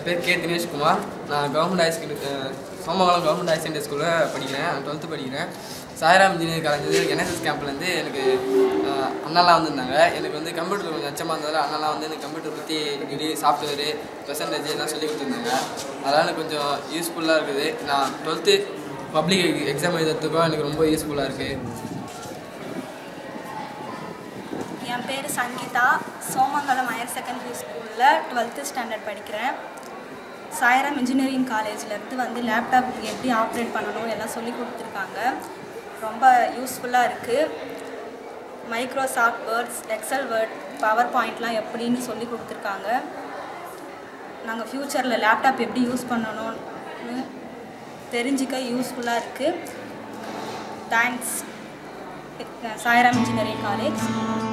பேர் கே தினேஷ்குமார் நான் government high school Somangalam government higher secondary ஸ்கூலில் படிக்கிறேன் டுவெல்த்து படிக்கிறேன் சாய்ராம் இன்ஜினியரிங் காலேஜ் என்எஸ்எஸ் கேம்ப்லேருந்து எனக்கு அஹ், அண்ணாலாம் வந்திருந்தாங்க எனக்கு வந்து கம்ப்யூட்டர் கொஞ்சம் அச்சமாக இருந்ததால் அண்ணாலாம் வந்து எனக்கு கம்ப்யூட்டர் பற்றி இப்படி சாஃப்ட்வேரு பெர்சன்டேஜ் எல்லாம் சொல்லி கொடுத்துருந்தாங்க அதனால் எனக்கு கொஞ்சம் யூஸ்ஃபுல்லாக இருக்குது நான் டுவெல்த்து பப்ளிக் எக்ஸாம் எழுதுறதுக்கும் எனக்கு ரொம்ப யூஸ்ஃபுல்லாக இருக்குது என் பேர் சங்கீதா சோமங்கலம் ஹையர் செகண்டரி ஸ்கூலில் டுவெல்த்து ஸ்டாண்டர்ட் படிக்கிறேன் சாயராம் இன்ஜினியரிங் காலேஜ்லேருந்து வந்து லேப்டாப் எப்படி ஆப்ரேட் பண்ணணும் எல்லாம் சொல்லி கொடுத்துருக்காங்க ரொம்ப யூஸ்ஃபுல்லாக இருக்குது Microsoft words Excel Word Power பாயிண்ட்லாம் எப்படின்னு சொல்லி கொடுத்துருக்காங்க நாங்கள் ஃப்யூச்சரில் லேப்டாப் எப்படி யூஸ் பண்ணணும்னு தெரிஞ்சுக்க யூஸ்ஃபுல்லாக இருக்குது தேங்க்ஸ் சாயராம் இன்ஜினியரிங் காலேஜ்